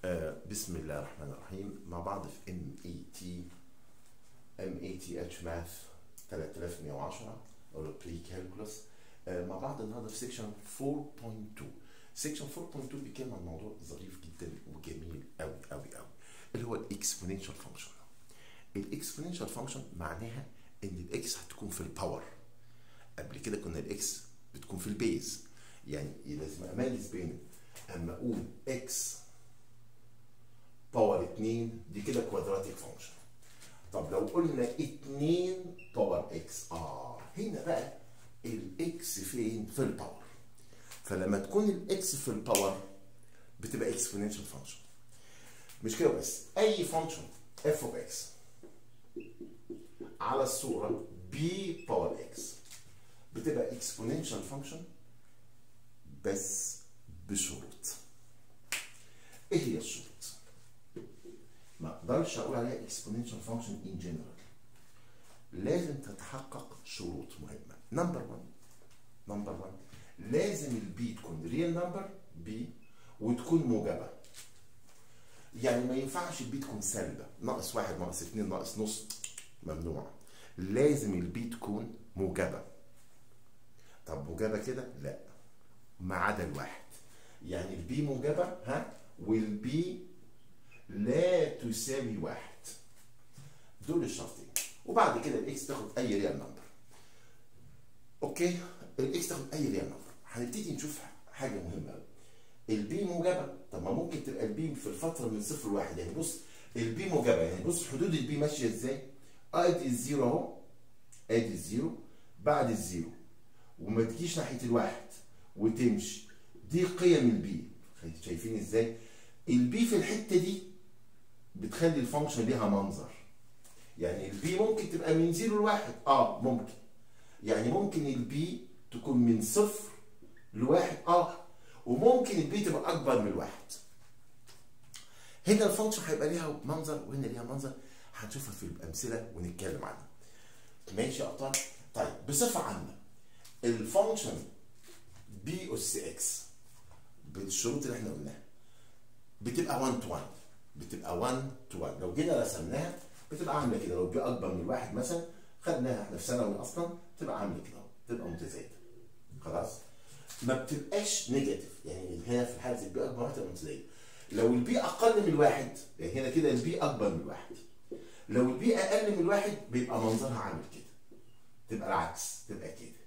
آه بسم الله الرحمن الرحيم مع بعض في ام اي تي ام اي تي اتش ماث 3110 او بري كالكولس آه مع بعض النهارده في سيكشن 4.2 سيكشن 4.2 بيتكلم عن موضوع ظريف جدا وجميل قوي قوي قوي اللي هو الاكسبوننشال فانكشن الاكسبوننشال فانكشن معناها ان الاكس هتكون في الباور قبل كده كنا الاكس بتكون في البيز يعني لازم اميز بين اما اقول اكس باور 2 دي كده كوادراتيك فانكشن طب لو قلنا 2 باور اكس اه هنا بقى الاكس فين في الباور فلما تكون الاكس في الباور بتبقى اكسبوننشال فانكشن مش كده بس اي فانكشن اف اوف اكس على الصوره بي باور اكس بتبقى اكسبوننشال فانكشن بس بشروط ايه هي الشروط ما اقدرش اقول عليها exponential function in general لازم تتحقق شروط مهمه نمبر 1 نمبر 1 لازم البي تكون ريال نمبر بي وتكون موجبه يعني ما ينفعش البي تكون سالبه ناقص واحد ناقص اتنين ناقص نص ممنوع لازم البي تكون موجبه طب موجبه كده لا ما عدا الواحد يعني البي موجبه ها والبي لا تساوي واحد دول الشرطين وبعد كده الاكس تاخد اي ريال نمبر اوكي الاكس تاخد اي ريال نمبر هنبتدي نشوف حاجه مهمه قوي البي موجبه طب ما ممكن تبقى البي في الفتره من صفر لواحد يعني بص البي موجبه يعني بص حدود البي ماشيه ازاي ادي الزيرو اهو ادي الزيرو بعد الزيرو وما تجيش ناحيه الواحد وتمشي دي قيم البي شايفين ازاي البي في الحته دي بتخلي الفانكشن ليها منظر يعني البي ممكن تبقى من زيرو لواحد اه ممكن يعني ممكن البي تكون من صفر لواحد اه وممكن البي تبقى اكبر من الواحد هنا الفانكشن هيبقى ليها منظر وهنا ليها منظر هنشوفها في الامثله ونتكلم عنها ماشي يا ابطال طيب بصفه عامه الفانكشن بي اس اكس بالشروط اللي احنا قلناها بتبقى 1 تو 1 بتبقى 1 تو 1 لو جينا رسمناها بتبقى عامله كده لو بي اكبر من الواحد مثلا خدناها احنا في ثانوي اصلا تبقى عامله كده تبقى متزايده خلاص ما بتبقاش نيجاتيف يعني هنا في حاله البي اكبر تبقى متزايده لو البي اقل من الواحد يعني هنا كده البي اكبر من الواحد لو البي اقل من الواحد بيبقى منظرها عامل كده تبقى العكس تبقى كده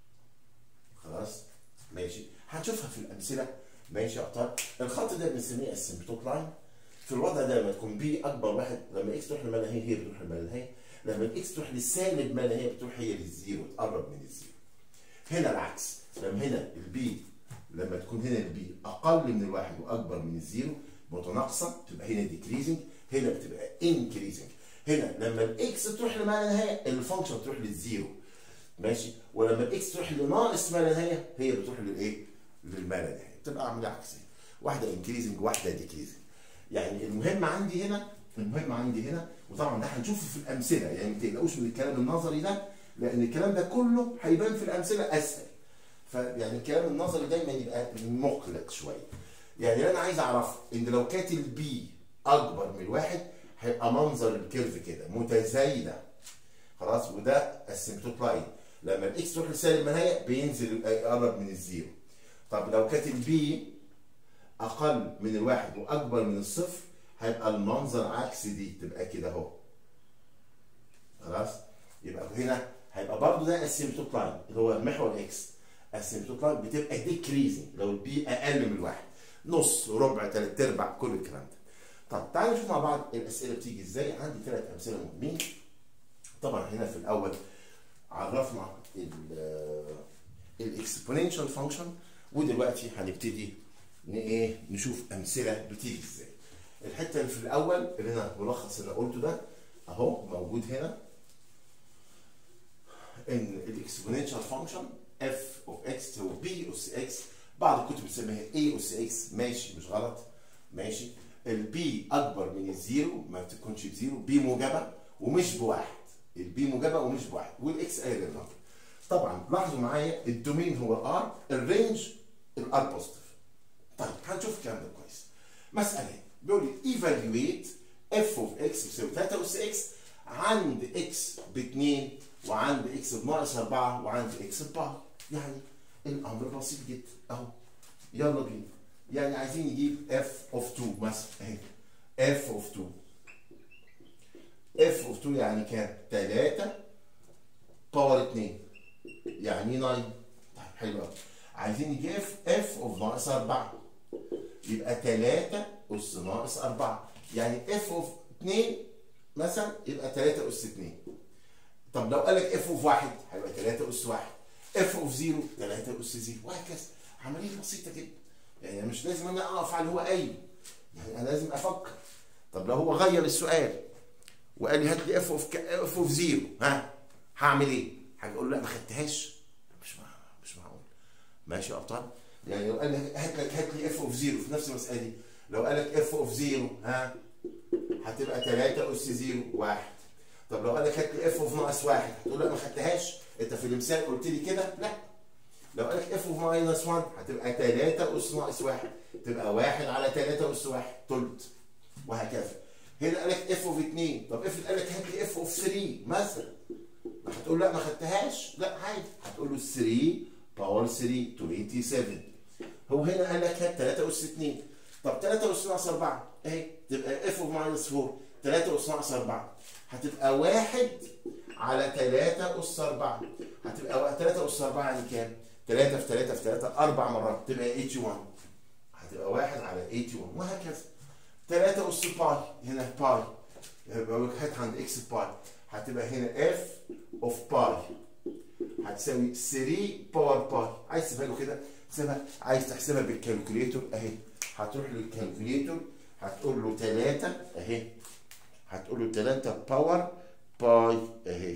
خلاص ماشي هنشوفها في الامثله ماشي يا ابطال الخط ده بنسميه السيمبتوك لاين في الوضع ده لما تكون بي اكبر واحد لما اكس تروح لما هي هي بتروح لما نهايه لما الاكس تروح للسالب ما هي بتروح هي للزيرو تقرب من الزيرو هنا العكس لما هنا البي لما تكون هنا البي اقل من الواحد واكبر من الزيرو متناقصه تبقى هنا ديكريزنج هنا بتبقى انكريزنج هنا لما الاكس تروح لما لا نهايه الفانكشن تروح للزيرو ماشي ولما الاكس تروح لناقص ما لا نهايه هي بتروح للايه؟ للما لا نهايه بتبقى عامله عكسيه واحده انكريزنج واحده ديكريزنج يعني المهم عندي هنا المهم عندي هنا وطبعا ده هنشوفه في الامثله يعني ما تقلقوش من الكلام النظري ده لان الكلام ده كله هيبان في الامثله اسهل فيعني الكلام النظري دايما يبقى مقلق شويه يعني انا عايز اعرف ان لو كانت البي اكبر من الواحد هيبقى منظر الكيرف كده متزايده خلاص وده السيمتوك لاين لما الاكس تروح لسالب نهايه بينزل يقرب من الزيرو طب لو كانت البي اقل من الواحد واكبر من الصفر هيبقى المنظر عكس دي تبقى كده اهو خلاص يبقى هنا هيبقى برضو ده السيمتوك لاين اللي هو محور اكس السيمتوك لاين بتبقى ديكريزنج لو البي اقل من الواحد نص ربع ثلاث ارباع كل الكلام ده طب تعالوا نشوف مع بعض الاسئله بتيجي ازاي عندي ثلاث امثله مهمين طبعا هنا في الاول عرفنا الاكسبوننشال فانكشن ودلوقتي هنبتدي ايه نشوف امثله بتيجي ازاي الحته اللي في الاول اللي انا ملخص اللي قلته ده اهو موجود هنا ان الاكسبوننشال فانكشن اف اوف اكس تساوي بي اس اكس بعض الكتب بتسميها اي اس اكس ماشي مش غلط ماشي البي اكبر من الزيرو ما تكونش بزيرو بي موجبه ومش بواحد البي موجبه ومش بواحد والاكس قايل النمبر طبعا لاحظوا معايا الدومين هو الار الرينج الار بوزيتيف طيب هنشوف الكلام ده كويس مساله بيقول لي ايفالويت اف اوف اكس بيساوي 3 اس اكس عند اكس ب 2 وعند اكس بناقص 4 وعند اكس ببار يعني الامر بسيط جدا اهو يلا بينا يعني عايزين نجيب اف اوف 2 مثلا اهي اف اوف 2 اف اوف 2 يعني كام 3 باور 2 يعني 9 طيب حلو قوي عايزين نجيب اف اوف ناقص 4 يبقى 3 اس ناقص 4 يعني اف اوف 2 مثلا يبقى 3 اس 2 طب لو قال لك اف اوف 1 هيبقى 3 اس 1 اف اوف 0 3 اس 0 وهكذا عمليه بسيطه جدا يعني مش لازم انا اقف على اللي هو قايل يعني انا لازم افكر طب لو هو غير السؤال وقال لي هات لي اف اوف اف اوف 0 ها هعمل ايه؟ هقول له لا ما خدتهاش مش مع... مش معقول ماشي يا ابطال يعني لو قال لك هات لك هات لي اف اوف 0 في نفس المساله دي لو قال لك اف اوف 0 ها هتبقى 3 اس 0 1 طب لو قال لك هات لي اف اوف ناقص 1 هتقول لا ما خدتهاش انت في المثال قلت لي كده لا لو قال لك اف اوف ماينس 1 هتبقى 3 اس ناقص 1 تبقى 1 على 3 اس 1 تلت وهكذا هنا قال لك اف اوف 2 طب افرض قال لك هات لي اف اوف 3 مثلا هتقول لا ما خدتهاش لا عادي هتقول له 3 باور 3 287 هو هنا قال لك هات 3 اس 2 طب 3 اس ناقص 4 اهي تبقى اف اوف ماينس 4 3 اس ناقص 4 هتبقى 1 على 3 اس 4 هتبقى 3 اس 4 يعني كام؟ 3 في 3 في 3 اربع مرات تبقى 81 هتبقى 1 على 81 وهكذا 3 اس باي هنا باي يبقى لك هات عند اكس باي هتبقى هنا اف اوف باي هتساوي 3 باور باي عايز تسيبها له كده تسيبها عايز تحسبها بالكالكوليتور اهي هتروح للكالكوليتور هتقول له 3 اهي هتقول له 3 باور باي اهي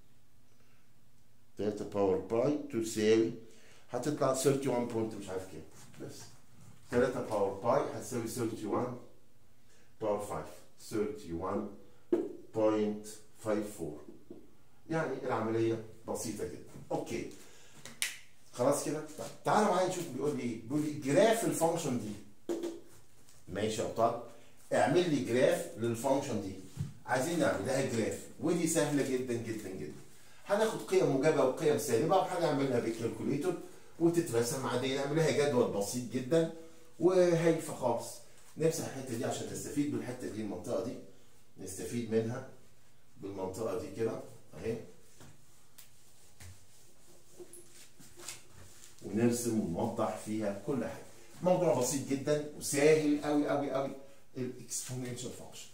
3 باور باي تساوي هتطلع 31 بوينت مش عارف كام بس 3 باور باي هتساوي 31 باور 5 31.54 يعني العملية بسيطة جدا اوكي خلاص كده طيب تعالوا معايا نشوف بيقول لي ايه بيقول لي جراف الفانكشن دي ماشي يا ابطال اعمل لي جراف للفانكشن دي عايزين نعمل لها جراف ودي سهله جدا جدا جدا هناخد قيم موجبه وقيم سالبه وهنعملها بالكالكوليتور وتترسم عاديه نعمل لها جدول بسيط جدا وهايفه خالص نمسح الحته دي عشان نستفيد بالحته دي المنطقه دي نستفيد منها بالمنطقه دي كده اهي ونرسم ونوضح فيها كل حاجه موضوع بسيط جدا وسهل قوي قوي قوي الاكسبوننشال فانكشن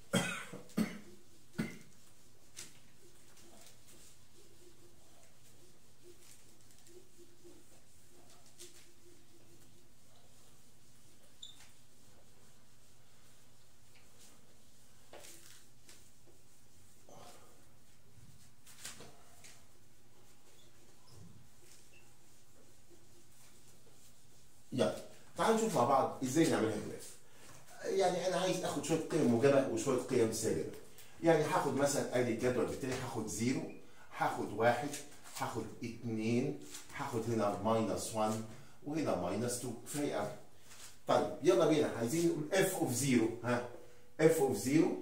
يلا تعالوا نشوف مع بعض ازاي نعملها جراف يعني انا عايز اخد شويه قيم موجبه وشويه قيم سالبه يعني هاخد مثلا ادي الجدول بتاعي هاخد زيرو هاخد واحد هاخد اتنين هاخد هنا ماينس 1 وهنا ماينس 2 كفايه قوي طيب يلا بينا عايزين نقول اف اوف زيرو ها اف اوف زيرو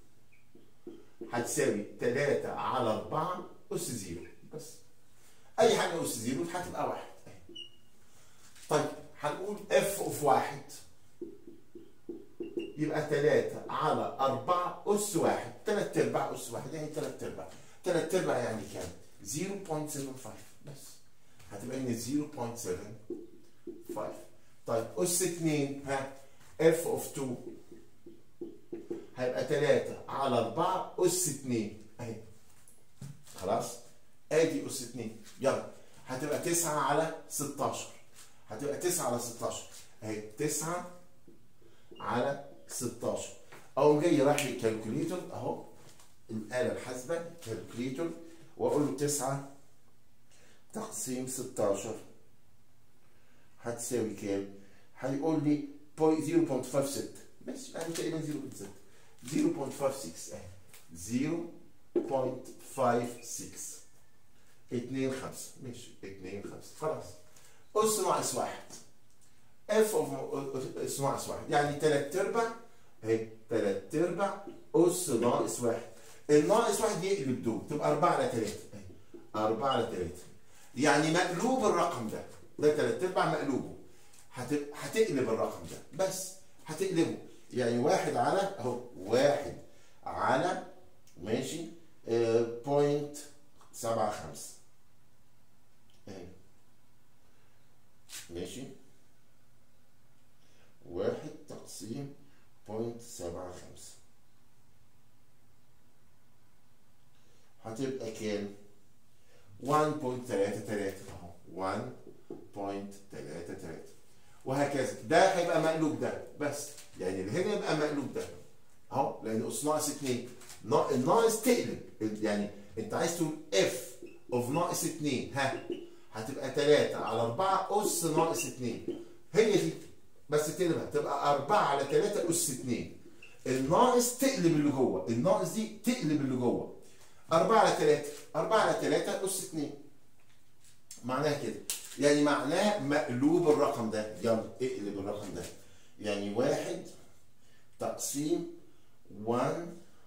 هتساوي 3 على 4 اس زيرو بس اي حاجه اس زيرو هتبقى واحد طيب هنقول اف اوف واحد يبقى 3 على 4 اس واحد 3 ارباع اس واحد يعني 3 ارباع 3 ارباع يعني كام؟ 0.75 بس هتبقى هنا 0.75 طيب اس 2 ها اف اوف 2 هيبقى 3 على 4 اس 2 اهي خلاص ادي اس 2 يلا هتبقى 9 على 16 هتبقى 9 على 16 اهي 9 على 16 اقوم جاي رايح للكالكوليتور اهو الاله الحاسبه كالكوليتور واقول له 9 تقسيم 16 هتساوي كام؟ هيقول لي 0.56 بس يعني تقريبا 0.6 0.56 اهي 0.56 2 5 ماشي 2 5 خلاص اس ناقص واحد اف اوف اس ناقص واحد يعني 3 ارباع اهي 3 ارباع اس ناقص واحد الناقص واحد يقلب دول تبقى 4 على 3 اهي 4 على 3 يعني مقلوب الرقم ده ده 3 ارباع مقلوبه هت- هتقلب الرقم ده بس هتقلبه يعني واحد على اهو واحد على ماشي بوينت سبعة خمسة اهي ماشي واحد تقسيم بوينت سبعة خمسة هتبقى كام؟ 1.33 اهو 1.33 وهكذا ده هيبقى مقلوب ده بس يعني اللي هنا يبقى مقلوب ده اهو لان اس ناقص 2 نا- الناقص تقلب يعني انت عايز تقول اف اوف ناقص 2 ها هتبقى 3 على 4 اس ناقص 2 هي دي بس تقلبها تبقى 4 على 3 اس 2 الناقص تقلب اللي جوه الناقص دي تقلب اللي جوه 4 على 3 4 على 3 اس 2 معناها كده يعني معناه مقلوب الرقم ده يلا اقلب الرقم ده يعني واحد تقسيم 1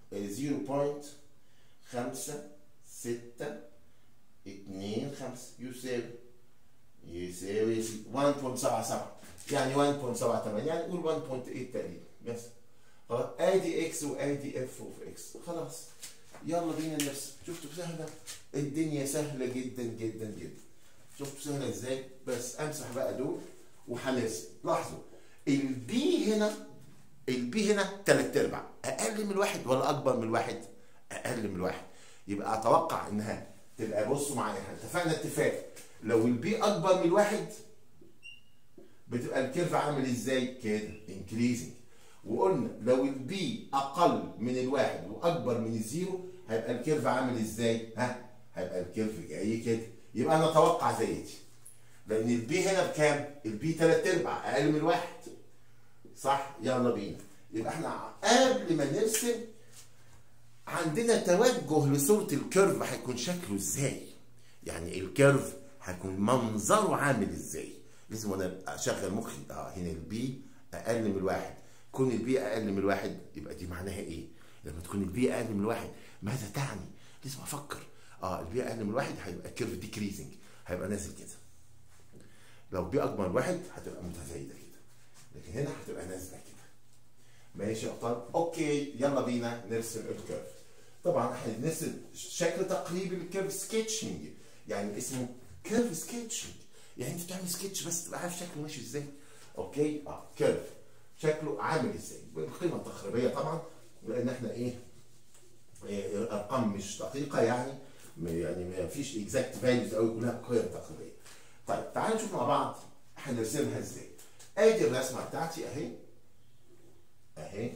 0.5 6 2 5 يساوي يساوي 1.77 يعني 1.78 يعني قول 1.8 تقريبا بس خلاص ادي اكس وادي اف اوف اكس خلاص يلا بينا نرسم شفتوا سهله الدنيا سهله جدا جدا جدا شفتوا سهله ازاي بس امسح بقى دول وهنرسم لاحظوا البي هنا البي هنا تلات ارباع اقل من الواحد ولا اكبر من الواحد اقل من الواحد يبقى اتوقع انها تبقى بصوا معايا احنا اتفقنا اتفاق لو البي اكبر من الواحد بتبقى الكيرف عامل ازاي كده انكريزنج وقلنا لو البي اقل من الواحد واكبر من الزيرو هيبقى الكيرف عامل ازاي ها هيبقى الكيرف جاي كده يبقى انا اتوقع زي دي لان البي هنا بكام البي 3 ارباع اقل من الواحد صح يلا بينا يبقى احنا قبل ما نرسم عندنا توجه لصورة الكيرف هيكون شكله ازاي يعني الكيرف هيكون منظره عامل ازاي لازم وانا اشغل مخي اه هنا البي اقل من الواحد كون البي اقل من الواحد يبقى دي معناها ايه لما تكون البي اقل من الواحد ماذا تعني لازم افكر اه البي اقل من الواحد هيبقى الكيرف ديكريزنج هيبقى نازل كده لو بي اكبر من الواحد هتبقى متزايده كده لكن هنا هتبقى نازله كده ماشي يا ابطال اوكي يلا بينا نرسم الكيرف طبعا احنا بنرسم شكل تقريبي للكيرف سكتشنج يعني اسمه كيرف سكتشنج يعني انت بتعمل سكتش بس تبقى عارف شكله ماشي ازاي اوكي اه كيرف شكله عامل ازاي بالقيمه التقريبيه طبعا لان احنا ايه إيه، الارقام مش دقيقه يعني م- يعني ما فيش اكزاكت فاليوز قوي كلها قيم تقريبيه طيب تعالوا نشوف مع بعض هنرسمها ازاي ادي الرسمه بتاعتي اهي اهي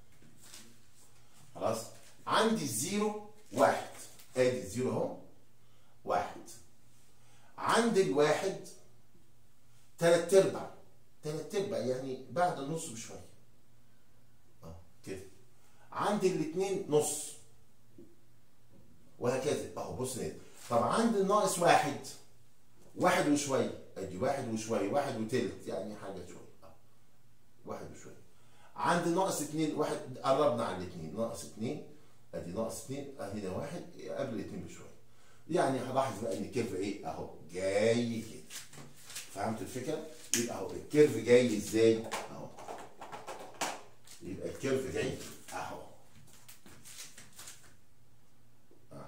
خلاص عندي الزيرو واحد ادي الزيرو اهو واحد عند الواحد تلات ارباع تلات ارباع يعني بعد النص بشويه اه كده عند الاتنين نص وهكذا اهو بص هنا طب عند الناقص واحد واحد وشويه ادي واحد وشويه واحد وتلت يعني حاجه شويه اه واحد وشويه عند ناقص اتنين واحد قربنا على الاتنين ناقص اتنين ادي ناقص اتنين اه هنا واحد قبل الاتنين بشويه يعني هلاحظ بقى ان الكيرف ايه اهو جاي كده فهمت الفكره؟ يبقى اهو الكيرف جاي ازاي؟ اهو يبقى الكيرف جاي كده اهو اهو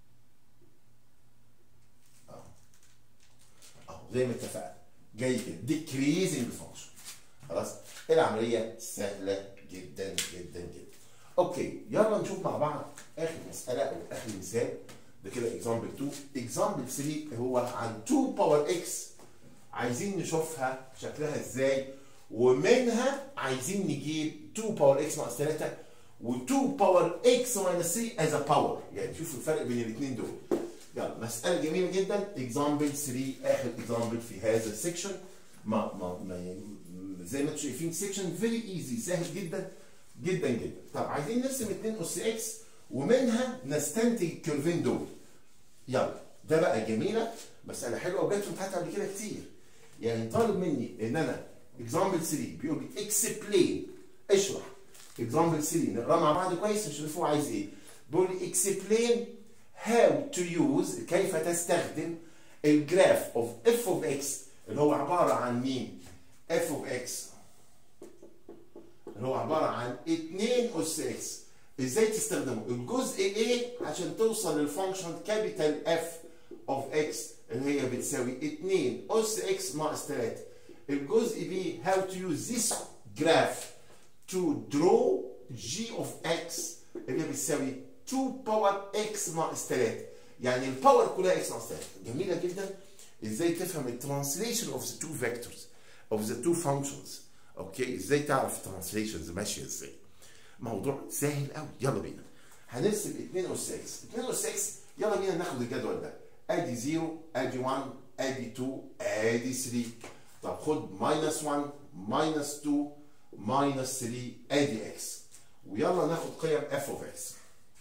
اهو اهو زي ما اتفقنا جاي كده ديكريزنج فانكشن خلاص العمليه سهله جدا جدا جدا اوكي يلا نشوف مع بعض اخر مساله او اخر مثال ده كده اكزامبل 2 اكزامبل 3 هو عن 2 باور اكس عايزين نشوفها شكلها ازاي ومنها عايزين نجيب 2 باور اكس ناقص 3 و2 باور اكس ماينس 3 از ا باور يعني شوفوا الفرق بين الاثنين دول يلا مساله جميله جدا اكزامبل 3 اخر اكزامبل في هذا السكشن ما ما, ما يعني زي ما انتم شايفين سكشن فيري ايزي سهل جدا جدا جدا طب عايزين نرسم 2 اس اكس ومنها نستنتج الكيرفين دول يلا ده بقى جميله مساله حلوه وجت في امتحانات قبل كده كتير يعني طالب مني ان انا اكزامبل 3 بيقول لي اكسبلين اشرح اكزامبل 3 نقرا مع بعض كويس نشوف هو عايز ايه بيقول لي explain how to use كيف تستخدم الجراف اوف اف اوف اكس اللي هو عباره عن مين؟ اف اوف اكس اللي هو عباره عن 2 اس اكس ازاي تستخدمه؟ الجزء A عشان توصل للفانكشن كابيتال اف اوف اكس اللي هي بتساوي 2 اس اكس ناقص 3 الجزء B how to use this graph to draw g of x اللي بتساوي 2 باور x ناقص 3 يعني الباور كلها x ناقص 3 جميله جدا ازاي تفهم الترانسليشن اوف ذا تو فيكتورز اوف ذا تو فانكشنز اوكي ازاي تعرف الترانسليشنز ماشيه ازاي موضوع سهل قوي يلا بينا هنرسم 2 اس اكس 2 اس اكس يلا بينا ناخد الجدول ده ادي 0 ادي 1 ادي 2 ادي 3 طب خد ماينس 1 ماينس 2 ماينس 3 ادي اكس ويلا ناخد قيم اف اوف اكس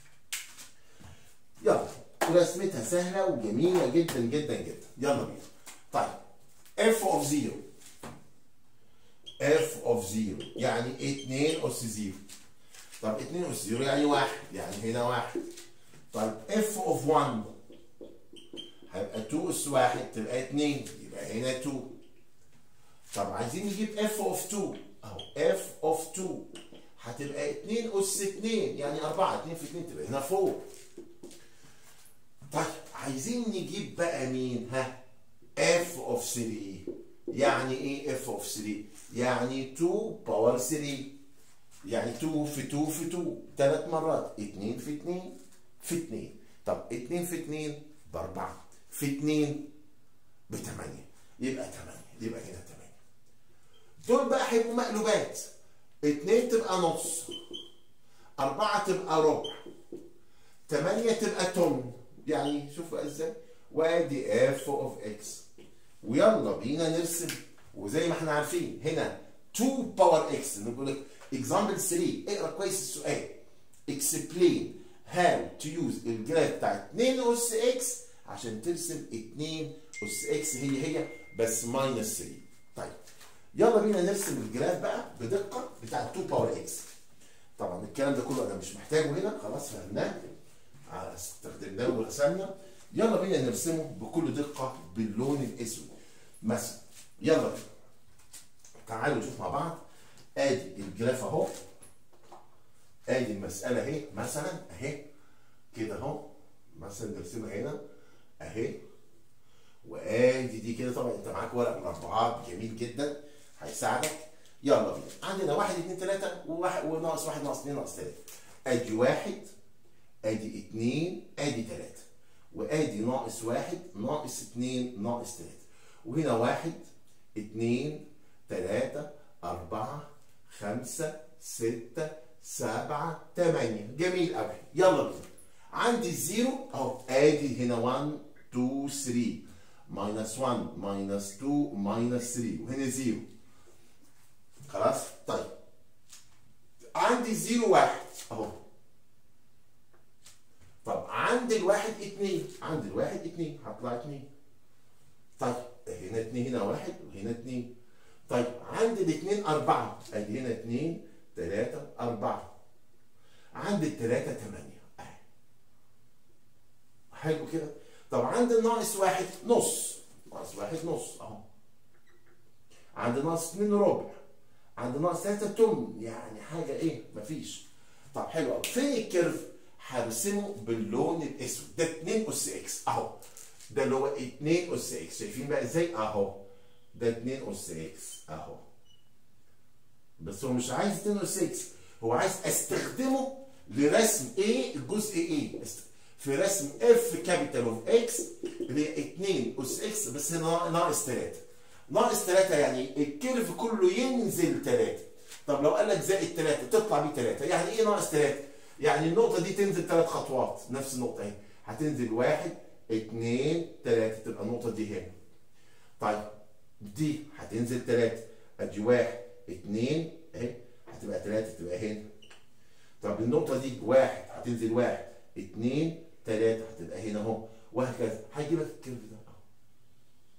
يلا ورسمتها سهله وجميله جدا جدا جدا يلا بينا طيب اف اوف 0 اف اوف 0 يعني 2 اس 0 طب 2 اس 0 يعني 1 يعني هنا 1 طيب اف اوف 1 هيبقى 2 اس 1 تبقى 2 يبقى هنا 2 طب عايزين نجيب اف اوف 2 اهو اف اوف 2 هتبقى 2 اس 2 يعني 4 2 في 2 تبقى هنا 4 طيب عايزين نجيب بقى مين ها اف اوف 3 يعني ايه اف اوف 3 يعني 2 باور 3 يعني 2 في 2 في 2 ثلاث مرات 2 في 2 في 2 طب 2 في 2 ب 4 في 2 ب 8 يبقى 8 يبقى هنا 8 دول بقى هيبقوا مقلوبات 2 تبقى نص 4 تبقى ربع 8 تبقى تمن يعني شوف بقى ازاي وادي اف اوف اكس ويلا بينا نرسم وزي ما احنا عارفين هنا 2 باور اكس نقول لك اكزامبل 3 اقرا كويس السؤال explain how to use الجراف بتاع 2 اس اكس عشان ترسم 2 اس اكس هي هي بس ماينس 3 طيب يلا بينا نرسم الجراف بقى بدقه بتاع 2 باور اكس طبعا الكلام ده كله انا مش محتاجه هنا خلاص فهمناه استخدمناه ورسمنا يلا بينا نرسمه بكل دقه باللون الاسود مثلا يلا بينا تعالوا نشوف مع بعض ادي الجراف اهو ادي المساله اهي مثلا اهي كده اهو مثلا نرسمها هنا اهي وادي دي كده طبعا انت معاك ورق مربعات جميل جدا هيساعدك يلا بينا عندنا واحد اتنين تلاته وواحد وناقص واحد ناقص اتنين ناقص تلاته ادي واحد ادي اتنين ادي تلاته وادي ناقص واحد ناقص اتنين ناقص تلاته وهنا واحد اتنين تلاته اربعه خمسه سته سبعه تمانيه جميل قوي يلا بينا عندي الزيرو اهو ادي هنا 1 2 3 ماينس 1 ماينس 2 ماينس 3 وهنا زيرو خلاص طيب عندي زيرو واحد اهو طب عند الواحد اتنين عند الواحد اتنين هطلع اتنين طيب هنا اتنين هنا واحد وهنا اتنين طيب عند الاتنين اربعة ادي هنا اتنين تلاتة اربعة عند التلاتة تمانية اهي حلو كده طب عند الناقص واحد نص ناقص واحد نص اهو عند ناقص اتنين ربع عند ناقص تلاتة تمن يعني حاجة ايه مفيش طب حلو قوي فين الكيرف هرسمه باللون الاسود ده 2 اس اكس اهو ده اللي هو 2 اس اكس شايفين بقى ازاي اهو ده 2 اس اكس اهو بس هو مش عايز 2 اس اكس هو عايز استخدمه لرسم ايه الجزء ايه في رسم اف كابيتال اوف اكس اللي هي 2 اس اكس بس هنا ناقص 3 ناقص 3 يعني الكيرف كله ينزل 3 طب لو قال لك زائد 3 تطلع بيه 3 يعني ايه ناقص 3 يعني النقطة دي تنزل ثلاث خطوات نفس النقطة اهي هتنزل واحد اتنين تلاتة تبقى النقطة دي هنا طيب دي هتنزل تلاتة ادي واحد اتنين اهي هتبقى تلاتة تبقى هنا طب النقطة دي واحد هتنزل واحد اتنين تلاتة هتبقى هنا اهو وهكذا هيجيب لك الكيرف ده اهو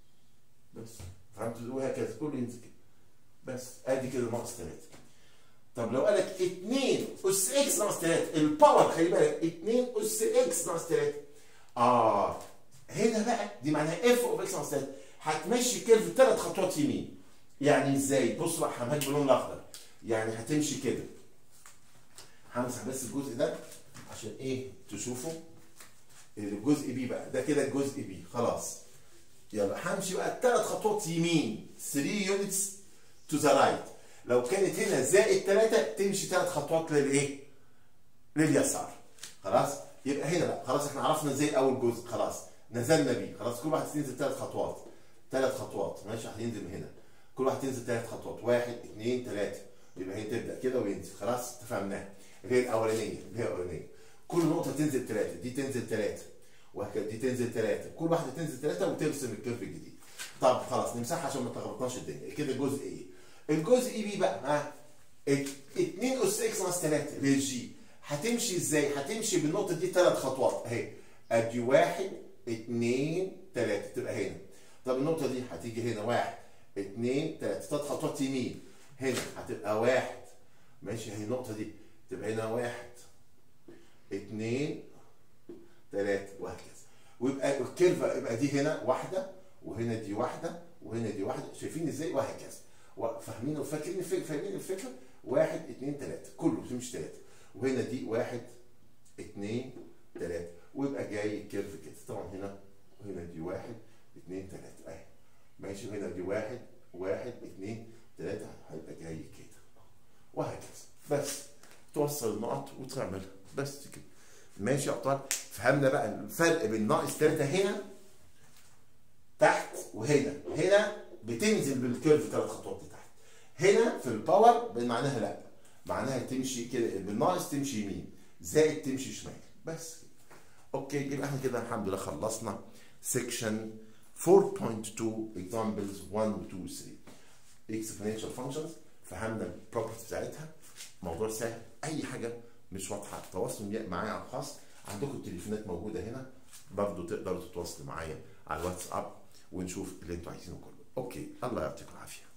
بس فهمت وهكذا كله ينزل كده بس ادي كده ناقص تلاتة طب لو قال لك 2 اس اكس ناقص 3 الباور خلي بالك 2 اس اكس ناقص 3 اه هنا بقى دي معناها اف اوف اكس ناقص 3 هتمشي الكيرف ثلاث خطوات يمين يعني ازاي بص بقى همهاك باللون الاخضر يعني هتمشي كده همسح بس الجزء ده عشان ايه تشوفوا الجزء بي بقى ده كده الجزء بي خلاص يلا همشي بقى ثلاث خطوات يمين 3 يونتس تو ذا رايت لو كانت هنا زائد 3 تمشي ثلاث خطوات للايه؟ لليسار خلاص يبقى هنا بقى خلاص احنا عرفنا ازاي اول جزء خلاص نزلنا بيه خلاص كل واحد تنزل ثلاث خطوات ثلاث خطوات ماشي هتنزل من هنا كل واحد تنزل ثلاث خطوات واحد اثنين ثلاثه يبقى هي تبدا كده وينزل خلاص اتفهمناها اللي هي الاولانيه اللي هي الاولانيه كل نقطه تنزل ثلاثه دي تنزل ثلاثه وهكذا دي تنزل ثلاثه كل واحده تنزل ثلاثه وترسم الكيرف الجديد طب خلاص نمسحها عشان ما تغلطناش الدنيا كده جزء ايه الجزء اي بي بقى ها 2 اس اكس ناقص 3 للجي هتمشي ازاي؟ هتمشي بالنقطه دي ثلاث خطوات اهي ادي واحد اثنين ثلاثه تبقى هنا طب النقطه دي هتيجي هنا واحد اثنين ثلاثه ثلاث خطوات يمين هنا هتبقى واحد ماشي اهي النقطه دي تبقى هنا واحد اثنين ثلاثه وهكذا ويبقى الكيرفه يبقى دي هنا واحده وهنا دي واحده وهنا دي واحده شايفين ازاي وهكذا فاهمين وفاكرين الفكره فاهمين الفكره واحد اثنين ثلاثه كله مش ثلاثه وهنا دي واحد اثنين ثلاثه ويبقى جاي الكيرف كده طبعا هنا وهنا دي واحد اثنين ثلاثه اهي ماشي وهنا دي واحد واحد اثنين ثلاثه هيبقى جاي كده وهكذا بس توصل النقط وتعملها بس كده ماشي يا ابطال فهمنا بقى الفرق بين ناقص ثلاثه هنا تحت وهنا هنا بتنزل بالكيرف ثلاث خطوات لتحت هنا في الباور معناها لا معناها تمشي كده بالناقص تمشي يمين زائد تمشي شمال بس كده. اوكي يبقى احنا كده الحمد لله خلصنا سيكشن 4.2 examples 1 و 2 و 3 exponential functions فهمنا البروبرتيز بتاعتها موضوع سهل اي حاجه مش واضحه تواصلوا معايا على الخاص عندكم التليفونات موجوده هنا برضه تقدروا تتواصلوا معايا على الواتساب ونشوف اللي انتوا عايزينه كله اوكي الله يعطيكم العافيه